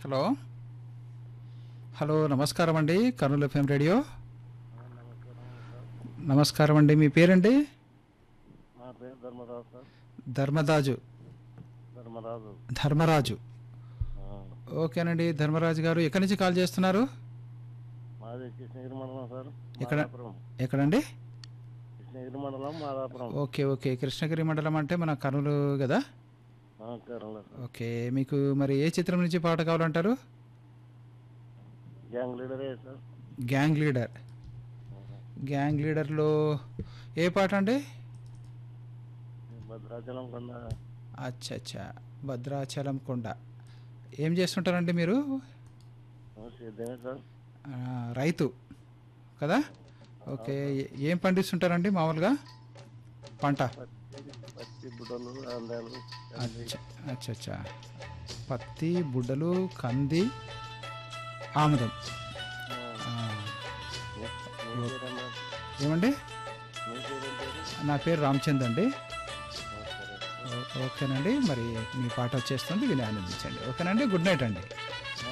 Hello hello నమస్కారం అండి Kurnool FM radio నమస్కారం అండి మీ పేరండి నా పేరు ధర్మరాజు సార్ ధర్మదాజు ధర్మరాజు ధర్మరాజు ఆ, ఓకేనండి ధర్మరాజు గారు ఎక్కడి నుంచి కాల్ చేస్తున్నారు మాది కృష్ణగిరి మండలం సార్ ఎక్కడ? మాదాపురం ఎక్కడండి కృష్ణగిరి మండలం మాదాపురం ఓకే ఓకే కృష్ణగిరి మండలం అంటే మన కర్నూలు కదా ఆ, కేరళ సార్ ఓకే మీకు మరి ఏ చిత్రం నుంచి పాట కావాలంటారు గ్యాంగ్ లీడరే సార్ గ్యాంగ్ లీడర్ గ్యాంగ్ లీడర్లో ఏ పాట అండి భద్రాచలం కొండ అచ్చా అచ్చా భద్రాచలం కొండ ఏం చేస్తుంటారండి మీరు ఆ, సిద్ధమే సార్ ఆ, రైతు కదా ఓకే ఏ- ఏం పండిస్తుంటారండి మామూలుగా పంట పత్తి పత్తి బుట్టలు అందాలు అచ్చా అచ్చా అచ్చా పత్తి బుడ్డలు కంది ఆముదం ఆ, మీ పేరేమో ఏమండి మీ పేరేం పేరు నా పేరు రామచంద్ అండి ఆ, సరే ఓ- ఓకేనండి మరి మీ పాట వచ్చేస్తుంది విని ఆనందించండి ఓకేనండి గుడ్ నైట్ అండి